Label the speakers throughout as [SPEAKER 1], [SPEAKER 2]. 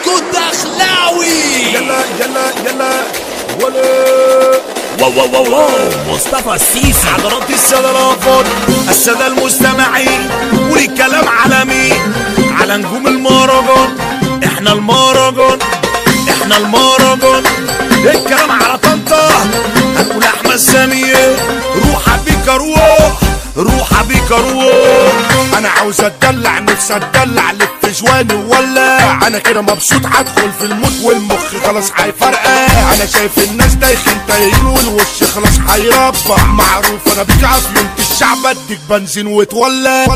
[SPEAKER 1] ماركو الدخلاوي
[SPEAKER 2] يلا يلا يلا ولا
[SPEAKER 1] واو واو واو واو مصطفى السيسي
[SPEAKER 2] حضرات السادة الأفاضل السادة المستمعين والكلام على مين على نجوم المهرجان احنا المهرجان احنا المهرجان الكلام على طنطا هنقول احمد سامية روح بيك روح روح بيك روح انا عاوز اتدلع نفسي اتدلع لف جواني وولع انا كده مبسوط هدخل في الموت والمخ خلاص هيفرقع انا شايف الناس دايخين تايهين والوش خلاص هيربع معروف انا بيك عافية الشعب اديك بنزين وتولع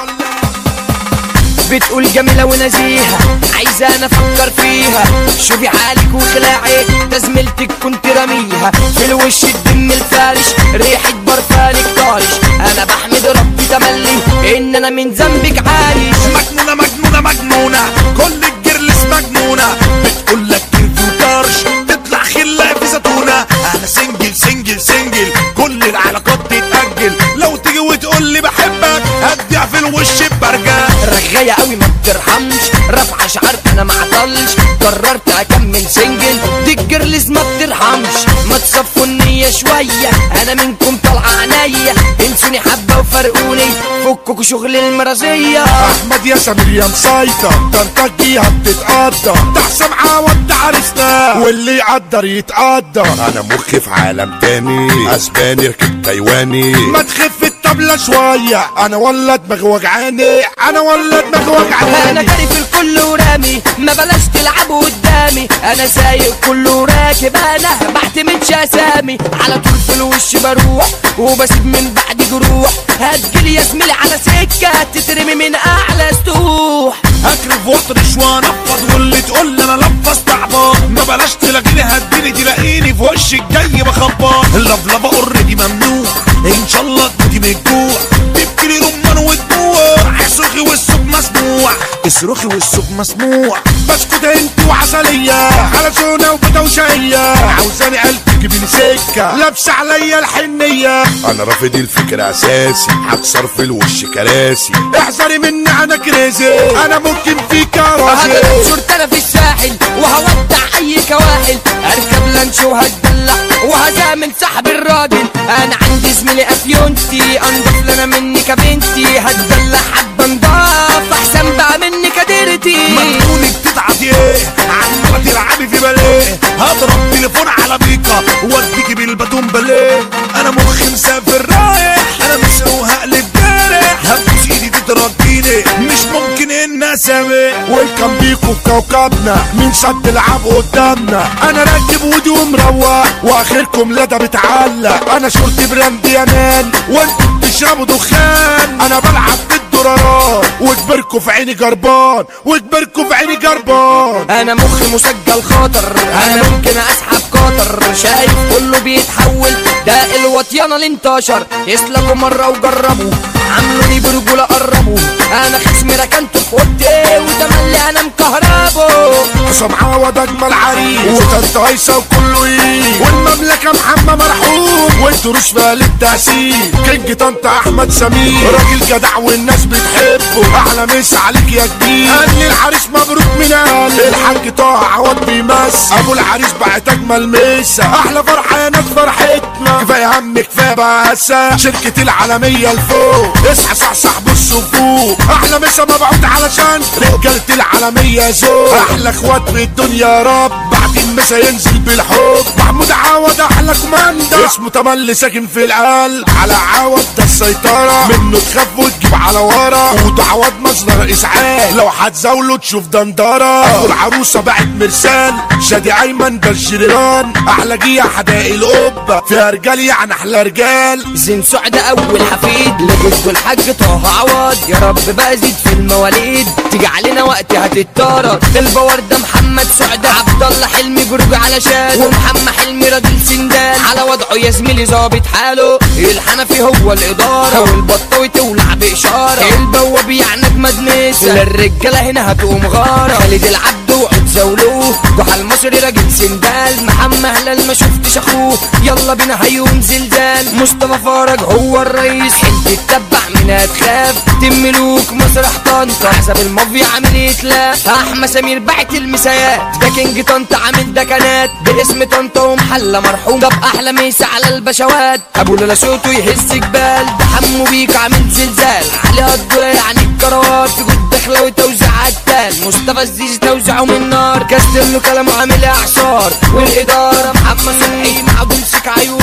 [SPEAKER 3] بتقول جميلة ونزيهة عايزة انا افكر فيها شوفي حالك وخلاعك ده زميلتك كنت رميها في الوش الدم الفارش ريحة برفانك طارش انا بحمد ربي تملي ان انا من ذنبك عايش
[SPEAKER 2] مجنونة مجنونة مجنونة كل الجرلس مجنونة بتقول لك كيف وطرش تطلع خلة في زتونة انا سنجل سنجل سنجل كل العلاقات تتأجل لو تيجي وتقول لي بحبك هديها في الوش ببرجة
[SPEAKER 3] رغاية قوي ما بترحمش رافعة شعر انا ما عطلش قررت اكمل سنجل دي الجرلز ما بترحمش ما تصفوا النية شوية انا منكم طالعة عينيا انسوني حبة وفرقوني فككوا شغل المرازية
[SPEAKER 2] احمد يا سمير يا مسيطر ترتجيها بتتقدر ده حسام عوض ده عرسنا واللي يقدر يتقدر انا مخي في عالم تاني اسباني ركب تايواني ما تخف الطبلة شوية انا ولا دماغي وجعاني انا ولا دماغي
[SPEAKER 3] انا
[SPEAKER 2] وجعاني
[SPEAKER 3] جاري في الكل ورامي ما بلاش تلعبوا قدامي انا سايق كله وراكب انا بعتمدش اسامي على طول في الوش بروح وبسيب من بعد جروح هتجيلي يا زميلي على سكه تترمي من اعلى سطوح
[SPEAKER 2] هكرف واطرش وانفض واللي تقول لي انا لفظ تعبان ما بلاش تلاقيني هديني تلاقيني في وش الجاي بخبط اللفلفه اوريدي ممنوع ان شاء الله تموتي من الجوع تبكي لي رمان ودموع اصرخي والصوت مسموع اصرخي والصوت مسموع بسكت انت وعسلية حلزونة وبدوشية عاوزاني قلبي تجيبيني سكة لابسة عليا الحنية انا رافض الفكر اساسي هكسر في الوش كراسي احذري مني انا كريزي انا ممكن فيك راسي
[SPEAKER 3] هضرب صورت انا في الساحل وهودع اي كواحل اركب لانش وهتدلع وهزامل صاحب الراجل انا عندي زميلي افيونتي انضف لنا مني كبنتي هتدلع حبه نضاف احسن بقى مني كديرتي
[SPEAKER 2] مجنونك تتعبي ايه عمالة تلعبي في باليه هضرب تليفون على بيكا واديكي بالباتون باليه انا مخي مسافر رايح انا مسر وهقلب جارح هبوس ايدي تترجيني مش ممكن ان اسامي ويلكم بيكو في كوكبنا مين شد العب قدامنا انا راكب ودي ومروق واخركم لدى بتعلق انا شرطي براند يانان وانتوا بتشربوا دخان انا بلعب بالدولارات وكبركوا في عيني جربان وكبركوا في عيني جربان
[SPEAKER 3] انا مخي مسجل خطر انا ممكن اسحب قطر شايف كله بيتحول ده الوطيانة اللي انتشر يسلكوا مرة وجربوا عملوني برجولة قربوا انا خصمي ركنته في اوضتي وتملي انا مكهربه
[SPEAKER 2] حسام عوض اجمل عريس وطنط هيصه وكله ايه والمملكه محمد مرحوم والدروس فيها للتأثير كينج طنط احمد سمير راجل جدع والناس بتحبه احلى مسا عليك يا كبير قال لي العريس مبروك من قلب الحاج طه عوض بيمس ابو العريس بعت اجمل مسا احلى فرحه يا ناس فرحتنا كفايه هم كفايه بهسه شركه العالميه لفوق اصحى صحصح بص وفوق احلى مسا مبعوت علشان رجاله العالميه ذوق احلى اخوات في الدنيا يا رب بعد المسا ينزل بالحب محمود عوض احلى كوماندا اسمه تملي ساكن في القلب على عوض ده السيطره منه تخاف وتجيب على ورا وده عوض مصدر اسعاف لو هتزاوله تشوف دندره والعروسه باعت مرسال شادي ايمن ده الجيران احلى جيه حدائق القبه فيها رجال يعني احلى رجال
[SPEAKER 3] زين سعد اول حفيد لجد الحاج طه عوض يا رب بقى زيد في المواليد تيجي علينا وقت هتتطرد البور ده محمد سعد عبد الله حلمي برج على شاد ومحمد حلمي راجل سندان على وضعه يا زميلي ظابط حاله الحنفي هو الاداره والبطاوي تولع باشاره البواب يعني اجمد نسا للرجاله هنا هتقوم غاره خالد العبد وعود زولوه جحا المصري المصري راجل سندال محمد هلال ما شفتش اخوه يلا بينا هيقوم زلزال مصطفى فرج هو الرئيس حد تتبع منها تخاف تم ملوك مسرح طنطا حسب المافيا عامل يتلاف احمد سمير بعت المسايات ده كينج طنطا عامل دكنات باسم طنطا ومحلة مرحوم ده باحلى ميس على البشوات ابو لولا صوته يهز جبال ده حمو بيك عامل زلزال عليها الدولة يعني الكروات جود داخله وتوزيع عتال مصطفى الزيزي توزيعه من نار كاستلو كلامه عامل اعصار والاداره محمد صبحي مع بمسك عيون